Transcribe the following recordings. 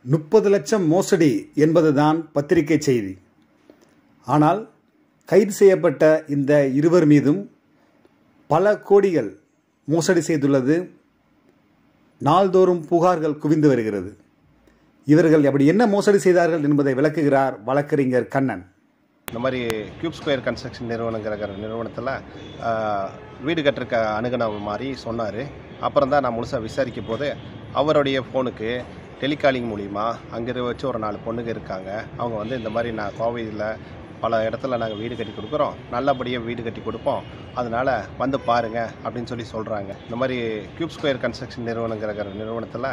முப்பது லட்சம் மோசடி என்பதுதான் பத்திரிகை செய்தி ஆனால் கைது செய்யப்பட்ட இந்த இருவர் மீதும் பல கோடிகள் மோசடி செய்துள்ளது நாள்தோறும் புகார்கள் குவிந்து வருகிறது இவர்கள் அப்படி என்ன மோசடி செய்தார்கள் என்பதை விளக்குகிறார் வழக்கறிஞர் கண்ணன் இந்த மாதிரி கியூப் ஸ்கொயர் கன்ஸ்ட்ரக்ஷன் நிறுவனங்கிற நிறுவனத்தில் வீடு கட்டுறக்க அணுகுன மாதிரி சொன்னார் அப்புறம் தான் நான் முழுசாக விசாரிக்கும் போது அவருடைய ஃபோனுக்கு டெலிகாலிங் மூலிமா அங்கே வச்சு ஒரு நாலு பொண்ணுங்க இருக்காங்க அவங்க வந்து இந்த மாதிரி நான் கோவையில் பல இடத்துல நாங்கள் வீடு கட்டி கொடுக்குறோம் நல்லபடியாக வீடு கட்டி கொடுப்போம் அதனால் வந்து பாருங்கள் அப்படின்னு சொல்லி சொல்கிறாங்க இந்த மாதிரி கியூப் ஸ்கொயர் கன்ஸ்ட்ரக்ஷன் நிறுவனங்கிற நிறுவனத்தில்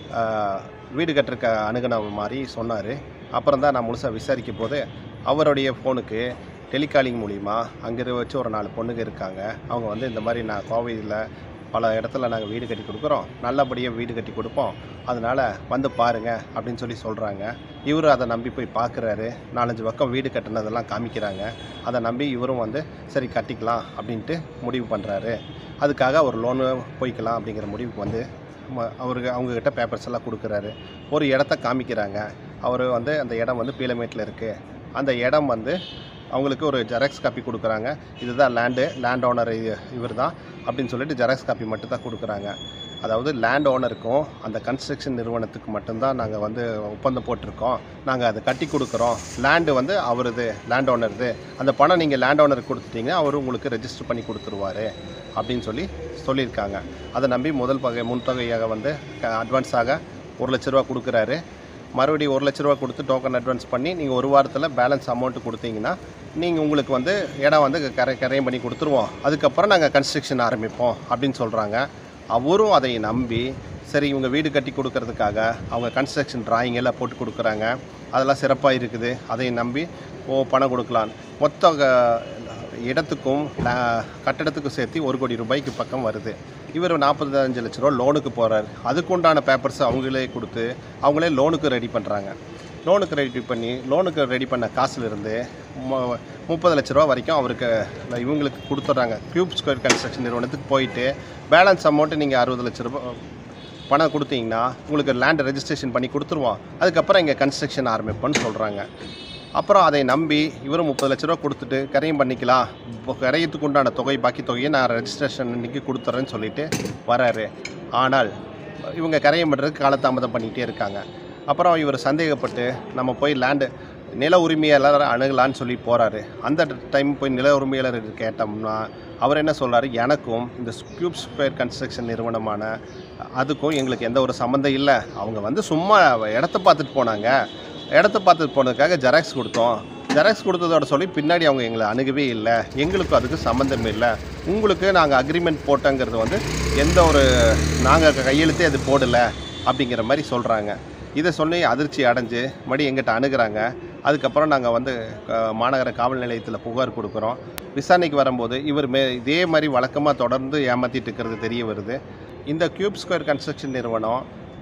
வீடு கட்டுறக்க அணுகுன மாதிரி சொன்னார் அப்புறம் தான் நான் முழுசாக விசாரிக்கும் போது அவருடைய ஃபோனுக்கு டெலிகாலிங் மூலிமா அங்கே வச்சு ஒரு நாலு பொண்ணுங்க இருக்காங்க அவங்க வந்து இந்த மாதிரி நான் கோவையில் பல இடத்துல நாங்கள் வீடு கட்டி கொடுக்குறோம் நல்லபடியாக வீடு கட்டி கொடுப்போம் அதனால் வந்து பாருங்கள் அப்படின்னு சொல்லி சொல்கிறாங்க இவரும் அதை நம்பி போய் பார்க்குறாரு நாலஞ்சு பக்கம் வீடு கட்டினதெல்லாம் காமிக்கிறாங்க அதை நம்பி இவரும் வந்து சரி கட்டிக்கலாம் அப்படின்ட்டு முடிவு பண்ணுறாரு அதுக்காக ஒரு லோனு போய்க்கலாம் அப்படிங்கிற முடிவுக்கு வந்து ம- அவருக்கு அவங்கக்கிட்ட பேப்பர்ஸ் எல்லாம் கொடுக்குறாரு ஒரு இடத்த காமிக்கிறாங்க அவர் வந்து அந்த இடம் வந்து பீலமேட்டில் இருக்குது அந்த இடம் வந்து அவங்களுக்கு ஒரு ஜெராக்ஸ் காப்பி கொடுக்குறாங்க இதுதான் லேண்டு லேண்ட் ஓனர் இவர் தான் அப்படின்னு சொல்லிட்டு ஜெராக்ஸ் காப்பி மட்டும் தான் கொடுக்குறாங்க அதாவது லேண்ட் ஓனருக்கும் அந்த கன்ஸ்ட்ரக்ஷன் நிறுவனத்துக்கு மட்டும்தான் நாங்கள் வந்து ஒப்பந்தம் போட்டிருக்கோம் நாங்கள் அதை கட்டி கொடுக்குறோம் லேண்டு வந்து அவருது லேண்ட் ஓனருது அந்த பணம் நீங்கள் லேண்ட் ஓனருக்கு கொடுத்துட்டீங்கன்னா அவர் உங்களுக்கு ரெஜிஸ்டர் பண்ணி கொடுத்துருவாரு அப்படின்னு சொல்லி சொல்லியிருக்காங்க அதை நம்பி முதல் பகை முன்தொகையாக வந்து அட்வான்ஸாக ஒரு லட்ச ரூபா கொடுக்குறாரு மறுபடியும் ஒரு லட்ச ரூபா கொடுத்து டோக்கன் அட்வான்ஸ் பண்ணி நீங்கள் ஒரு வாரத்தில் பேலன்ஸ் அமௌண்ட் கொடுத்தீங்கன்னா நீங்கள் உங்களுக்கு வந்து இடம் வந்து கரை கரையும் பண்ணி கொடுத்துருவோம் அதுக்கப்புறம் நாங்கள் கன்ஸ்ட்ரக்ஷன் ஆரம்பிப்போம் அப்படின்னு சொல்கிறாங்க அவரும் அதை நம்பி சரி இவங்க வீடு கட்டி கொடுக்கறதுக்காக அவங்க கன்ஸ்ட்ரக்ஷன் டிராயிங் எல்லாம் போட்டு கொடுக்குறாங்க அதெல்லாம் சிறப்பாக இருக்குது அதை நம்பி ஓ பணம் கொடுக்கலாம் மொத்த அஹ், இடத்துக்கும் ல- கட்டடத்துக்கும் சேர்த்து ஒரு கோடி ரூபாய்க்கு பக்கம் வருது இவர் நாற்பத்தஞ்சு லட்ச ரூபா லோனுக்கு போகிறார் அதுக்குண்டான பேப்பர்ஸ் அவங்களே கொடுத்து அவங்களே லோனுக்கு ரெடி பண்ணுறாங்க லோனுக்கு ரெடி பண்ணி லோனுக்கு ரெடி பண்ண காசுலேருந்து முப்பது லட்ச ரூபா வரைக்கும் அவருக்கு இவங்களுக்கு கொடுத்துட்றாங்க கியூப் ஸ்கொயர் கன்ஸ்ட்ரக்ஷன் நிறுவனத்துக்கு போயிட்டு பேலன்ஸ் அமௌண்ட்டு நீங்கள் அறுபது லட்ச ரூபா பணம் கொடுத்தீங்கன்னா உங்களுக்கு லேண்ட் ரெஜிஸ்ட்ரேஷன் பண்ணி கொடுத்துருவோம் அதுக்கப்புறம் இங்கே கன்ஸ்ட்ரக்ஷன் ஆரம்பிப்போம்னு சொல்கிறாங்க அப்புறம் அதை நம்பி இவரும் முப்பது லட்ச ரூபா கொடுத்துட்டு கரையும் பண்ணிக்கலாம் இப்போ கரையத்துக்கு உண்டான தொகை பாக்கி தொகையை நான் ரெஜிஸ்ட்ரேஷன் இன்னைக்கு கொடுத்துட்றேன்னு சொல்லிட்டு வராரு ஆனால் இவங்க கரையம் பண்ணுறதுக்கு காலதாமதம் பண்ணிகிட்டே இருக்காங்க அப்புறம் இவர் சந்தேகப்பட்டு நம்ம போய் லேண்டு நில உரிமையாளர் அணுகலான்னு சொல்லி போகிறாரு அந்த டைம் போய் நில உரிமையாளர் கேட்டோம்னா அவர் என்ன சொல்றாரு எனக்கும் இந்த கியூப் ஸ்கொயர் கன்ஸ்ட்ரக்ஷன் நிறுவனமான அதுக்கும் எங்களுக்கு எந்த ஒரு சம்மந்தம் இல்லை அவங்க வந்து சும்மா இடத்த பார்த்துட்டு போனாங்க இடத்த பார்த்துட்டு போனதுக்காக ஜெராக்ஸ் கொடுத்தோம் ஜெராக்ஸ் கொடுத்ததோட சொல்லி பின்னாடி அவங்க எங்களை அணுகவே இல்லை எங்களுக்கும் அதுக்கு சம்மந்தம் இல்லை உங்களுக்கு நாங்கள் அக்ரிமெண்ட் போட்டோங்கிறது வந்து எந்த ஒரு நாங்கள் கையெழுத்தே அது போடலை அப்படிங்கிற மாதிரி சொல்கிறாங்க இதை சொல்லி அதிர்ச்சி அடைஞ்சு மறுபடியும் எங்கிட்ட அணுகுறாங்க அதுக்கப்புறம் நாங்கள் வந்து அஹ், மாநகர காவல் நிலையத்தில் புகார் கொடுக்குறோம் விசாரணைக்கு வரும்போது இவர் மே இதே மாதிரி வழக்கமாக தொடர்ந்து ஏமாற்றிட்டு இருக்கிறது தெரிய வருது இந்த கியூப் ஸ்கொயர் கன்ஸ்ட்ரக்ஷன் நிறுவனம்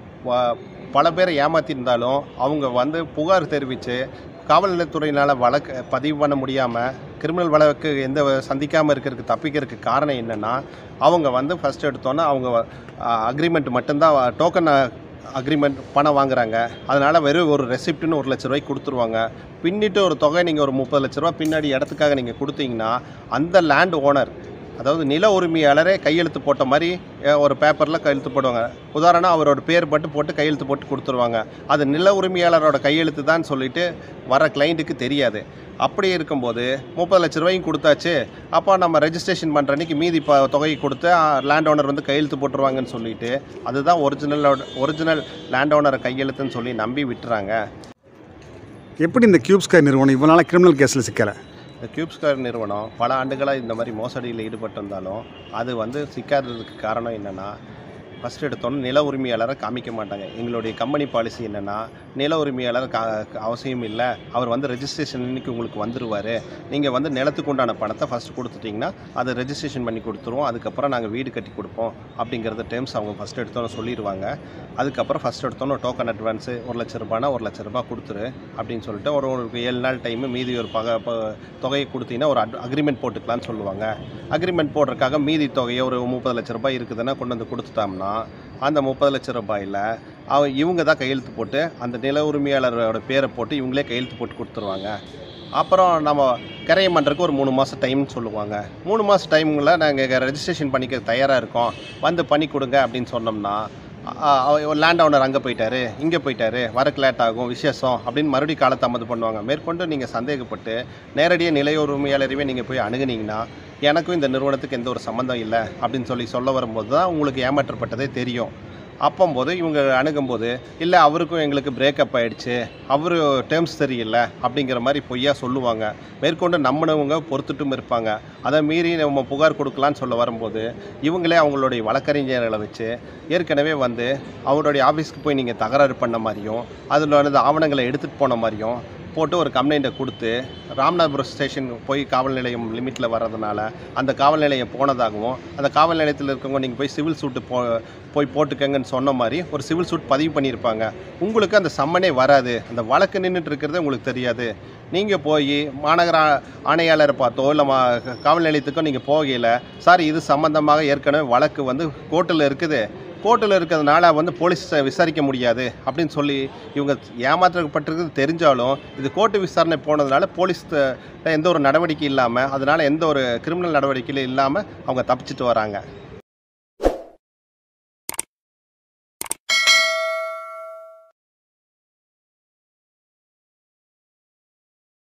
வ- பல பேரை ஏமாற்றிருந்தாலும் அவங்க வந்து புகார் தெரிவித்து காவல் நிலையத்துறையினால் வழக்கு பதிவு பண்ண முடியாமல் கிரிமினல் வழக்கு எந்த சந்திக்காமல் இருக்கிறதுக்கு தப்பிக்கிறதுக்கு காரணம் என்னென்னா அவங்க வந்து ஃபஸ்ட் எடுத்தோன்னே அவங்க அக்ரிமெண்ட் மட்டும்தான் டோக்கன் அக்ரிமெண்ட் பணம் வாங்குறாங்க அதனால் வெறும் ஒரு ரெசிப்ட்னு ஒரு லட்ச ரூபாய்க்கு கொடுத்துருவாங்க பின்னிட்டு ஒரு தொகை நீங்கள் ஒரு முப்பது லட்ச ரூபா பின்னாடி இடத்துக்காக நீங்கள் கொடுத்தீங்கன்னா அந்த லேண்ட் ஓனர் அதாவது நில உரிமையாளரே கையெழுத்து போட்ட மாதிரி அஹ், ஒரு பேப்பரில் கையெழுத்து போடுவாங்க உதாரணம் அவரோட பேர் பட்டு போட்டு கையெழுத்து போட்டு கொடுத்துருவாங்க அது நில உரிமையாளரோட கையெழுத்து தான் சொல்லிட்டு வர கிளைண்ட்டுக்கு தெரியாது அப்படி இருக்கும்போது முப்பது லட்ச ரூபாயும் கொடுத்தாச்சு அப்போ நம்ம ரெஜிஸ்ட்ரேஷன் பண்ணுற அன்னைக்கு மீதி இப்போ தொகையை கொடுத்து லேண்ட் ஓனர் வந்து கையெழுத்து போட்டுருவாங்கன்னு சொல்லிட்டு அதுதான் ஒரிஜினலோட ஒரிஜினல் லேண்ட் ஓனரை கையெழுத்துன்னு சொல்லி நம்பி விட்டுறாங்க எப்படி இந்த கியூப் ஸ்கொயர் நிறுவனம் இவ்வளோ நாளாக கிரிமினல் கேஸில் சிக்கலை இந்த கியூப் ஸ்கொயர் நிறுவனம் பல ஆண்டுகளாக இந்த மாதிரி மோசடியில் ஈடுபட்டிருந்தாலும் அது வந்து சிக்காததுக்கு காரணம் என்னென்னா ஃபஸ்ட் எடுத்தோன்னே நில உரிமையாளரை காமிக்க மாட்டாங்க எங்களுடைய கம்பெனி பாலிசி என்னென்னா நில உரிமையாளர் கா அவசியம் இல்லை அவர் வந்து ரெஜிஸ்ட்ரேஷன் இன்னைக்கு உங்களுக்கு வந்துருவார் நீங்கள் வந்து நிலத்துக்கு உண்டான பணத்தை ஃபஸ்ட் கொடுத்துட்டிங்கன்னா அதை ரெஜிஸ்ட்ரேஷன் பண்ணி கொடுத்துருவோம் அதுக்கப்புறம் நாங்கள் வீடு கட்டி கொடுப்போம் அப்படிங்கிறத டேர்ம்ஸ் அவங்க ஃபஸ்ட் எடுத்தோன்னே சொல்லிடுவாங்க அதுக்கப்புறம் ஃபஸ்ட் எடுத்தோன்னே டோக்கன் அட்வான்ஸு ஒரு லட்ச ரூபானா ஒரு லட்ச ரூபாய் கொடுத்துரு அப்படின்னு சொல்லிட்டு ஒரு ஒரு ஏழு நாள் டைமு மீதி ஒரு பக ப- தொகையை கொடுத்தீங்கன்னா ஒரு அக்ரிமெண்ட் போட்டுக்கலாம்னு சொல்லுவாங்க அக்ரிமெண்ட் போடுறதுக்காக மீதி தொகையை ஒரு முப்பது லட்ச ரூபாய் இருக்குதுன்னா கொண்டு வந்து கொடுத்துட்டோம்னா அந்த முப்பது லட்சம் ரூபாயில் அவ இவங்க தான் கையெழுத்து போட்டு அந்த நில உரிமையாளரோட பேரை போட்டு இவங்களே கையெழுத்து போட்டு கொடுத்துருவாங்க அப்புறம் நம்ம கிரையம் பண்ணுறதுக்கு ஒரு மூணு மாதம் டைம்னு சொல்லுவாங்க மூணு மாதம் டைமில் நாங்கள் ரெஜிஸ்ட்ரேஷன் பண்ணிக்க தயாராக இருக்கோம் வந்து பண்ணி கொடுங்க அப்படின்னு சொன்னோம்னா லேண்ட் ஓனர் அங்கே போயிட்டாரு இங்கே போயிட்டாரு வரக்கு லேட் ஆகும் விசேஷம் அப்படின்னு மறுபடியும் காலதாமதம் பண்ணுவாங்க மேற்கொண்டு நீங்கள் சந்தேகப்பட்டு நேரடியாக நிலைய உரிமையாளரையே நீங்கள் போய் அணுகுனீங்கன்னா எனக்கும் இந்த நிறுவனத்துக்கு எந்த ஒரு சம்மந்தம் இல்லை அப்படின்னு சொல்லி சொல்ல வரும்போது தான் உங்களுக்கு ஏமாற்றப்பட்டதே தெரியும் அப்போம்போது இவங்க அணுகும்போது இல்லை அவருக்கும் எங்களுக்கு பிரேக்கப் ஆயிடுச்சு அவரு டேர்ம்ஸ் சரியில்லை அப்படிங்கிற மாதிரி பொய்யா சொல்லுவாங்க மேற்கொண்டு நம்பினவங்க பொறுத்துட்டும் இருப்பாங்க அதை மீறி நம்ம புகார் கொடுக்கலான்னு சொல்ல வரும்போது இவங்களே அவங்களுடைய வழக்கறிஞர்களை வச்சு ஏற்கனவே வந்து அவருடைய ஆஃபீஸ்க்கு போய் நீங்கள் தகராறு பண்ண மாதிரியும் அதில் வந்து ஆவணங்களை எடுத்துகிட்டு போன மாதிரியும் போட்டு ஒரு கம்ப்ளைண்ட்டை கொடுத்து ராமநாதபுரம் ஸ்டேஷன் போய் காவல் நிலையம் லிமிட்டில் வர்றதுனால அந்த காவல் நிலையம் போனதாகவும் அந்த காவல் நிலையத்தில் இருக்கவங்க நீங்கள் போய் சிவில் சூட்டு போ போய் போட்டுக்கங்கன்னு சொன்ன மாதிரி ஒரு சிவில் சூட் பதிவு பண்ணியிருப்பாங்க உங்களுக்கு அந்த சம்மனே வராது அந்த வழக்கு நின்றுட்டு இருக்கிறது உங்களுக்கு தெரியாது நீங்கள் போய் மாநகர ஆ- ஆணையாளரை பார்த்தோ இல்லை மா காவல் நிலையத்துக்கோ நீங்கள் போகையில் சார் இது சம்மந்தமாக ஏற்கனவே வழக்கு வந்து கோர்ட்டில் இருக்குது கோர்ட்டில் இருக்கிறதுனால வந்து போலீஸ் விசாரிக்க முடியாது அப்படின்னு சொல்லி இவங்க ஏமாற்றப்பட்டிருக்கிறது தெரிஞ்சாலும் இது கோர்ட்டு விசாரணை போனதுனால போலீஸ் த- எந்த ஒரு நடவடிக்கை இல்லாமல் அதனால் எந்த ஒரு கிரிமினல் நடவடிக்கையும் இல்லாமல் அவங்க தப்பிச்சிட்டு வராங்க